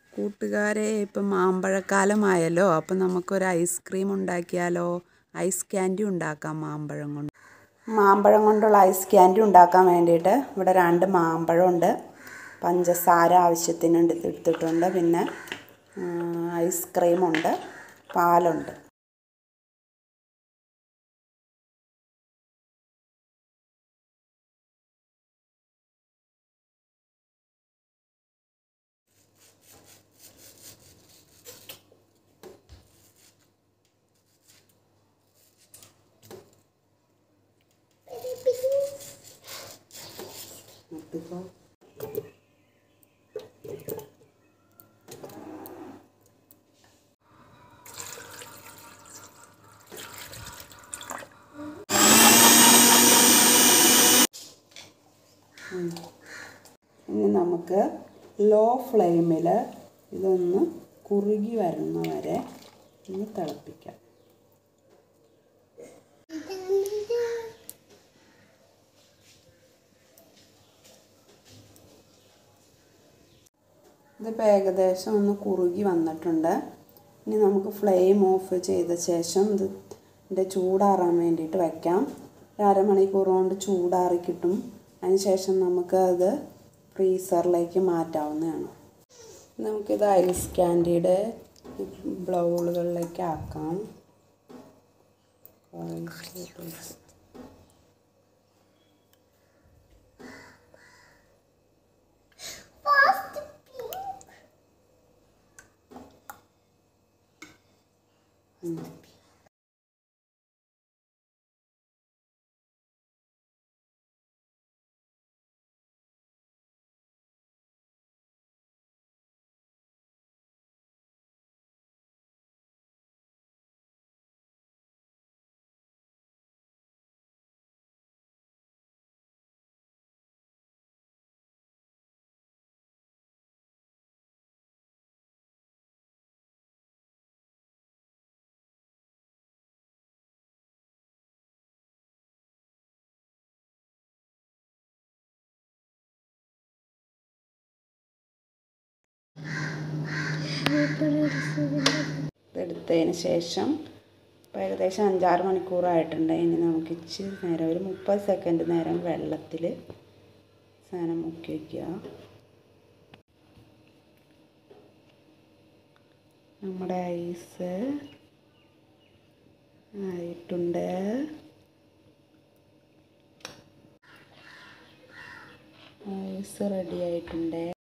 കൂട്ടുകാരെ ഇപ്പം മാമ്പഴക്കാലമായല്ലോ അപ്പം നമുക്കൊരു ഐസ്ക്രീം ഉണ്ടാക്കിയാലോ ഐസ് ക്യാൻഡി ഉണ്ടാക്കാം മാമ്പഴം കൊണ്ട് മാമ്പഴം കൊണ്ടുള്ള ഐസ് ക്യാൻഡി ഉണ്ടാക്കാൻ വേണ്ടിയിട്ട് ഇവിടെ രണ്ട് മാമ്പഴമുണ്ട് പഞ്ചസാര ആവശ്യത്തിന് എടുത്തിട്ടുണ്ട് പിന്നെ ഐസ്ക്രീമുണ്ട് പാലുണ്ട് അപ്പോൾ ഇനി നമുക്ക് ലോ ഫ്ലെയിമിൽ ഇതൊന്ന് കുറുകി വരുന്ന വരെ ഒന്ന് തിളപ്പിക്കാം ഇതിപ്പോൾ ഏകദേശം ഒന്ന് കുറുകി വന്നിട്ടുണ്ട് ഇനി നമുക്ക് ഫ്ലെയിം ഓഫ് ചെയ്ത ശേഷം ഇത് ഇതിൻ്റെ ചൂടാറാൻ വേണ്ടിയിട്ട് വയ്ക്കാം ഒരു അരമണിക്കൂർ കൊണ്ട് ചൂടാറി കിട്ടും അതിന് ശേഷം നമുക്ക് അത് ഫ്രീസറിലേക്ക് മാറ്റാവുന്നതാണ് നമുക്കിത് ഐസ് ക്യാൻഡിയുടെ ബ്ലൗളുകളിലേക്ക് ആക്കാം ഇതെടുത്തതിന് ശേഷം ഇപ്പോൾ ഏകദേശം അഞ്ചാറ് മണിക്കൂറായിട്ടുണ്ട് ഇനി നമുക്ക് ഇച്ചിരി നേരം ഒരു മുപ്പത് സെക്കൻഡ് നേരം വെള്ളത്തിൽ സാധനം മുക്കി വയ്ക്കുക നമ്മുടെ ഐസ് ആയിട്ടുണ്ട് ഐസ് റെഡി ആയിട്ടുണ്ട്